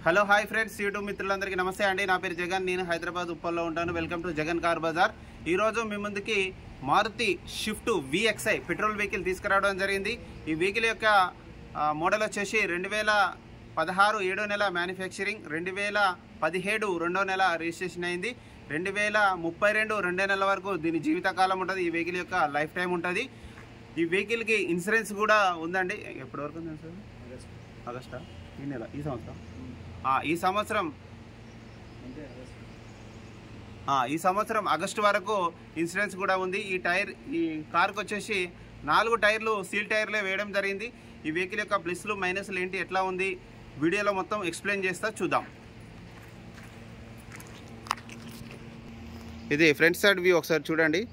hello hi friends YouTube మిత్రులందరికీ నమస్తే అండి నా పేరు జగన్ నేను హైదరాబాద్ ఉప్పల్లో ఉంటాను welcome to Jagan car bazaar ఈరోజు మీ ముందుకి Maruti Swift VXI petrol vehicle తీసుకురావడం జరిగింది ఈ వెహికల్ యొక్క ఆ, మోడల్ వచ్చేసి రెండు వేల పదహారు ఏడో నెల మ్యానుఫ్యాక్చరింగ్ రెండు వేల పదిహేడు రెండో నెల రిజిస్ట్రేషన్ అయింది రెండు వేల ముప్పై రెండు రెండో నెలల వరకు దీని జీవితకాలం ఉంటుంది ఈ వెహికల్ యొక్క లైఫ్ టైం ఉంటుంది ఈ వెహికల్కి ఇన్సూరెన్స్ కూడా ఉందండి ఎప్పటి వరకు ఉంది సార్ ఆగస్టా ఈ నెల ఈ సంవత్సరం ఆ, ఈ సంవత్సరం ఆ, ఈ సంవత్సరం ఆగస్టు వరకు ఇన్సూరెన్స్ కూడా ఉంది ఈ టైర్ ఈ కార్కి వచ్చేసి నాలుగు టైర్లు సీల్ టైర్లే వేయడం జరిగింది ఈ వెహికల్ యొక్క ప్లస్లు మైనస్లు ఏంటి ఎట్లా ఉంది వీడియోలో మొత్తం ఎక్స్ప్లెయిన్ చేస్తా చూద్దాం ఇది ఫ్రంట్ సైడ్ వ్యూ ఒకసారి చూడండి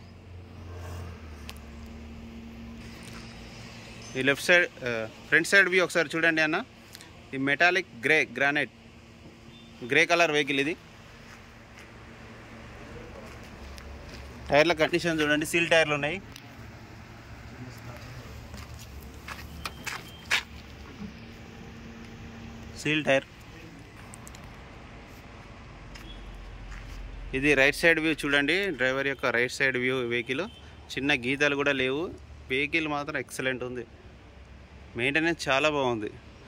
ఈ left side front side view ఒకసారి చూడండి అన్న ఈ metallic grey granite grey colour vehicle ఇది టైర్ల కండిషన్ చూడండి సీల్ టైర్లు ఉన్నాయి సీల్ టైర్ ఇది రైట్ సైడ్ వ్యూ చూడండి డ్రైవర్ యొక్క రైట్ సైడ్ వ్యూ వెహికల్ చిన్న గీతలు కూడా లేవు వెహికల్ మాత్రం ఎక్సలెంట్ ఉంది మెయింటెనెన్స్ చాలా బాగుంది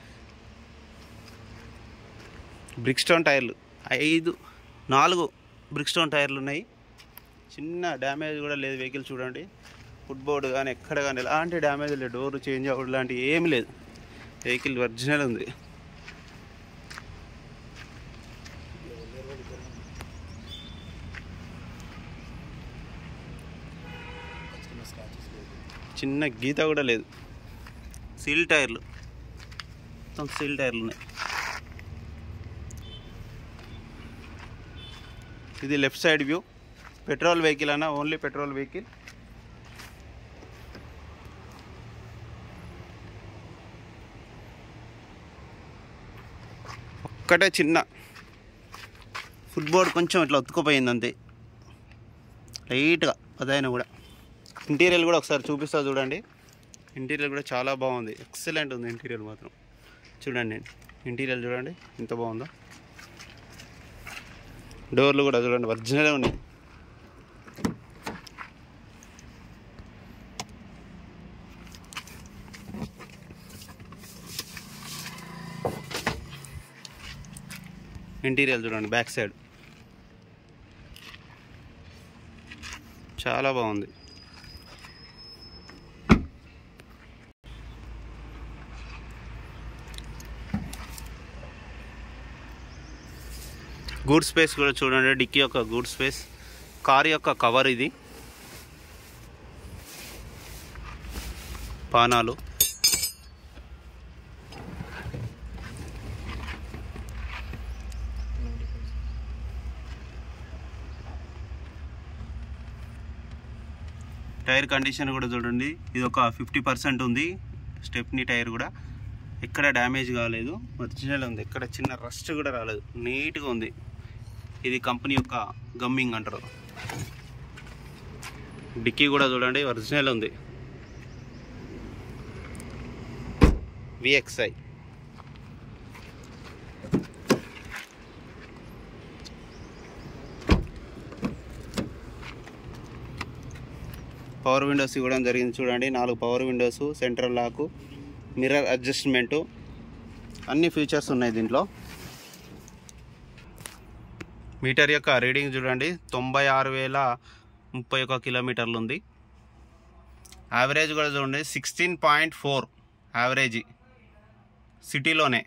బ్రిక్స్టోన్ టైర్లు ఐదు నాలుగు బ్రిక్స్టోన్ టైర్లు ఉన్నాయి చిన్న డ్యామేజ్ కూడా లేదు వెహికల్ చూడండి ఫుట్ బోర్డు కానీ ఎక్కడ కానీ ఎలాంటి డ్యామేజ్ లేదు డోర్ చేంజ్ అవ్వడం లాంటివి ఏమి లేదు వెహికల్ ఒరిజినల్ ఉంది చిన్న గీత కూడా లేదు సీల్ టైర్లు మొత్తం సీల్ టైర్లు ఉన్నాయి ఇది left side view petrol vehicle అన్న ఓన్లీ పెట్రోల్ వెహికల్ ఒక్కటే చిన్న ఫుట్బోర్డ్ కొంచెం ఇట్లా ఒత్తుకుపోయింది అంతే లైట్గా అదైనా కూడా ఇంటీరియర్ కూడా ఒకసారి చూపిస్తా చూడండి ఇంటీరియర్ కూడా చాలా బాగుంది ఎక్సలెంట్ ఉంది ఇంటీరియర్ మాత్రం చూడండి ఇంటీరియర్ చూడండి ఎంత బాగుందో డోర్లు కూడా చూడండి ఒరిజినల్ ఉన్నాయి ఇంటీరియర్ చూడండి బ్యాక్ సైడ్ చాలా బాగుంది గూడ్ స్పేస్ కూడా చూడండి డిక్కీ యొక్క గూడ్ స్పేస్ కార్ యొక్క కవర్ ఇది పానాలు టైర్ కండిషన్ కూడా చూడండి ఇది ఒక ఫిఫ్టీ పర్సెంట్ ఉంది స్టెప్నీ టైర్ కూడా ఎక్కడ డ్యామేజ్ కాలేదు ఒరిజినల్ ఉంది ఎక్కడ చిన్న రస్ట్ కూడా రాలేదు నీట్గా ఉంది ఇది కంపెనీ యొక్క గమ్మింగ్ అంటారు డిక్కీ కూడా చూడండి ఒరిజినల్ ఉంది విఎక్స్ఐ పవర్ విండోస్ ఇవ్వడం జరిగింది చూడండి నాలుగు power windows central lock mirror adjustment అన్ని ఫీచర్స్ ఉన్నాయి దీంట్లో మీటర్ యొక్క రీడింగ్ చూడండి తొంభై ఆరు వేల ముప్పై ఒక కిలోమీటర్లు ఉంది యావరేజ్ కూడా చూడండి సిక్స్టీన్ పాయింట్ ఫోర్ యావరేజ్ సిటీలోనే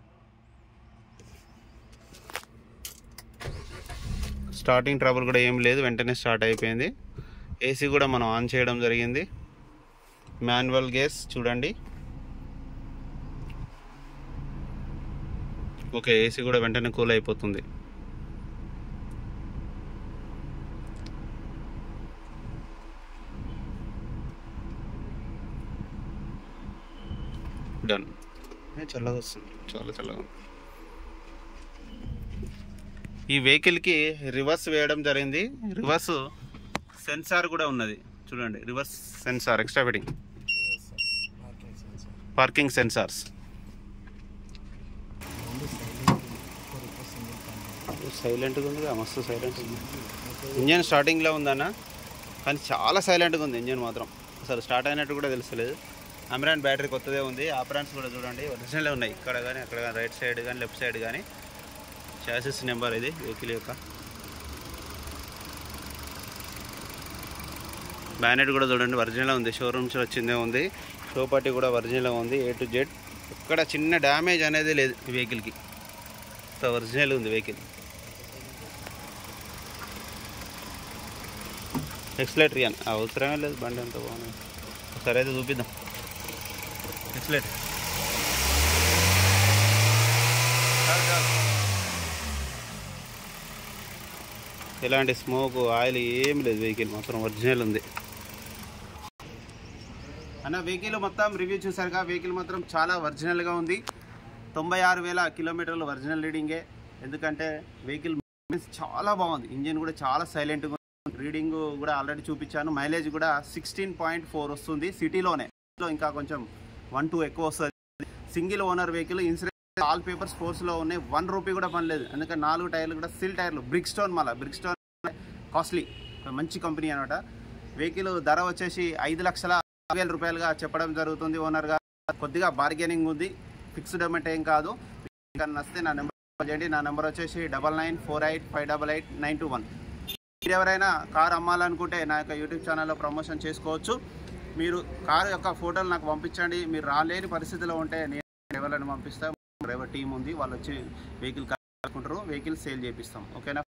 స్టార్టింగ్ ట్రబుల్ కూడా ఏం లేదు వెంటనే స్టార్ట్ అయిపోయింది ఏసీ కూడా మనం ఆన్ చేయడం జరిగింది మాన్యువల్ గేస్ చూడండి ఓకే ఏసీ కూడా వెంటనే కూల్ అయిపోతుంది డన్ చల్లగా వస్తుంది చాలా చల్లగా ఉంది ఈ వెహికల్కి రివర్స్ వేయడం జరిగింది రివర్స్ సెన్సార్ కూడా ఉన్నది చూడండి reverse sensor extra fitting parking sensors సైలెంట్గా ఉంది కదా, మస్తు సైలెంట్ ఉంది ఇంజన్ స్టార్టింగ్లో ఉందన్న కానీ చాలా సైలెంట్గా ఉంది ఇంజన్ మాత్రం అసలు స్టార్ట్ అయినట్టు కూడా తెలుస్తలేదు అమరాన్ బ్యాటరీ కొత్తదే ఉంది ఆపరాన్స్ కూడా చూడండి ఒరిజినలే ఉన్నాయి ఇక్కడ కానీ అక్కడ కానీ రైట్ సైడ్ కానీ లెఫ్ట్ సైడ్ కానీ చాసిస్ నెంబర్ ఇది వెహికల్ యొక్క బ్యానెట్ కూడా చూడండి ఒరిజినల్ ఉంది షోరూమ్స్ వచ్చిందే ఉంది షో పార్టీ కూడా ఒరిజినల్ ఉంది ఏ టు జెడ్ ఇక్కడ చిన్న డ్యామేజ్ అనేది లేదు ఈ వెహికల్కి సో ఒరిజినల్ ఉంది వెహికల్ ఎక్స్లేటర్ ఇయన్ అవసరమే లేదు బండి అంత బాగుంది ఒకసారి అయితే చూపిద్దాం ఎక్స్లేటర్ ఎలాంటి స్మోక్ ఆయిల్ ఏం లేదు వెహికల్ మాత్రం ఒరిజినల్ ఉంది అన్న వెహికల్ మొత్తం రివ్యూ చూసారుగా వెహికల్ మాత్రం చాలా ఒరిజినల్గా ఉంది తొంభై ఆరు వేల కిలోమీటర్లు ఒరిజినల్ రీడింగే ఎందుకంటే వెహికల్ చాలా బాగుంది ఇంజిన్ కూడా చాలా సైలెంట్గా ఉంది రీడింగ్ కూడా ఆల్రెడీ చూపించాను మైలేజ్ కూడా సిక్స్టీన్ పాయింట్ ఫోర్ వస్తుంది సిటీలోనే ఇంకా కొంచెం వన్ టూ ఎక్కువ వస్తుంది single owner vehicle insurance all papers ఫోర్స్లో ఉన్నాయి వన్ రూపీ కూడా పనిలేదు ఎందుకంటే నాలుగు టైర్లు కూడా సిల్ టైర్లు బ్రిక్ స్టోన్ మళ్ళీ బ్రిక్ స్టోన్ కాస్ట్లీ మంచి కంపెనీ అనమాట వెహికల్ ధర వచ్చేసి ఐదు లక్షల వేల రూపాయలుగా చెప్పడం జరుగుతుంది ఓనర్ గారు కొద్దిగా బార్గెనింగ్ ఉంది ఫిక్స్డ్ అమౌంట్ ఏం కాదు ఇంకా నచ్చితే నా నెంబర్ చేయండి నా నెంబర్ వచ్చేసి double nine four eight five double eight nine two one మీరు ఎవరైనా కార్ అమ్మాలనుకుంటే నా యొక్క యూట్యూబ్ ఛానల్లో ప్రమోషన్ చేసుకోవచ్చు మీరు కారు యొక్క ఫోటోలు నాకు పంపించండి మీరు రాలేని పరిస్థితిలో ఉంటే నేను డ్రైవర్లను పంపిస్తాం డ్రైవర్ టీం ఉంది వాళ్ళు వచ్చి వెహికల్ కాకుంటారు వెహికల్ సేల్ చేపిస్తాం ఓకేనా